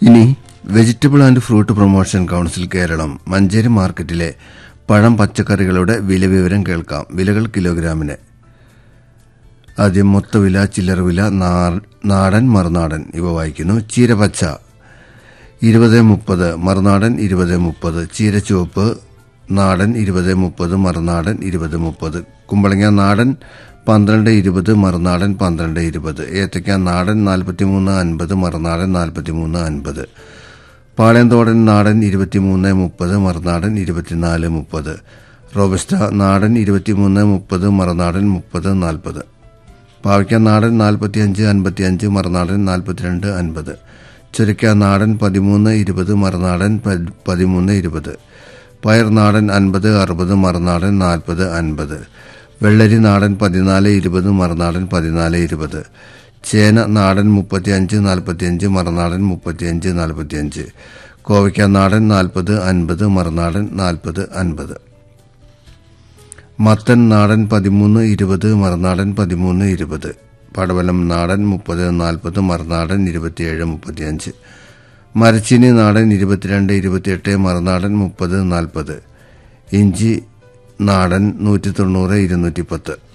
ഇനി vegetable and fruit promotion council Keralam Manjeri മാർക്കറ്റിലെ പഴം പച്ചക്കറികളുടെ വില വിവരം കേൾക്കാം വിലകൾ കിലോഗ്രാമിന് ആദ്യം മൊത്തവില ചില്ലറ വില നാ- നാടൻ മറുനാടൻ ഇവ വായിക്കുന്നു ചീരപച്ച ഇരുപത് മുപ്പത് മറുനാടൻ ഇരുപത് മുപ്പത് ചീരച്ചുവപ്പ് നാടൻ ഇരുപത് മുപ്പത് മറുനാടൻ ഇരുപത് മുപ്പത് കുമ്പളങ്ങ നാടൻ പന്ത്രണ്ട് ഇരുപത് മറുനാടൻ പന്ത്രണ്ട് ഇരുപത് ഏത്തയ്ക്ക നാടൻ നാൽപ്പത്തിമൂന്ന് അൻപത് മറുനാടൻ നാൽപ്പത്തിമൂന്ന് അൻപത് പാളയന്തോടൻ നാടൻ ഇരുപത്തിമൂന്ന് മുപ്പത് മറുനാടൻ ഇരുപത്തിനാല് മുപ്പത് റോബസ്റ്റ നാടൻ ഇരുപത്തിമൂന്ന് മുപ്പത് മറുനാടൻ മുപ്പത് നാൽപ്പത് പാവയ്ക്ക നാടൻ നാൽപ്പത്തിയഞ്ച് അൻപത്തിയഞ്ച് മറുനാടൻ നാൽപ്പത്തിരണ്ട് അൻപത് ചുരക്ക നാടൻ പതിമൂന്ന് ഇരുപത് മറുനാടൻ പ- പതിമൂന്ന് ഇരുപത് പയർ നാടൻ അൻപത് അറുപത് മറുനാടൻ നാൽപ്പത് അൻപത് വെള്ളരി നാടൻ പതിനാല് ഇരുപത് മറുനാടൻ പതിനാല് ഇരുപത് ചേന നാടൻ മുപ്പത്തിയഞ്ച് നാൽപ്പത്തിയഞ്ച് മറുനാടൻ മുപ്പത്തിയഞ്ച് നാൽപ്പത്തിയഞ്ച് കോവയ്ക്ക നാടൻ നാൽപ്പത് അൻപത് മറുനാടൻ നാൽപ്പത് അൻപത് മത്തൻ നാടൻ പതിമൂന്ന് ഇരുപത് മറുനാടൻ പതിമൂന്ന് ഇരുപത് പടവലം നാടൻ മുപ്പത് നാൽപ്പത് മറുനാടൻ ഇരുപത്തിയേഴ് മുപ്പത്തിയഞ്ച് മരച്ചീനി നാടൻ ഇരുപത്തിരണ്ട് ഇരുപത്തിയെട്ട് മറുനാടൻ മുപ്പത് നാൽപ്പത് ഇഞ്ചി നാടൻ നൂറ്റി തൊണ്ണൂറ് ഇരുന്നൂറ്റി പത്ത്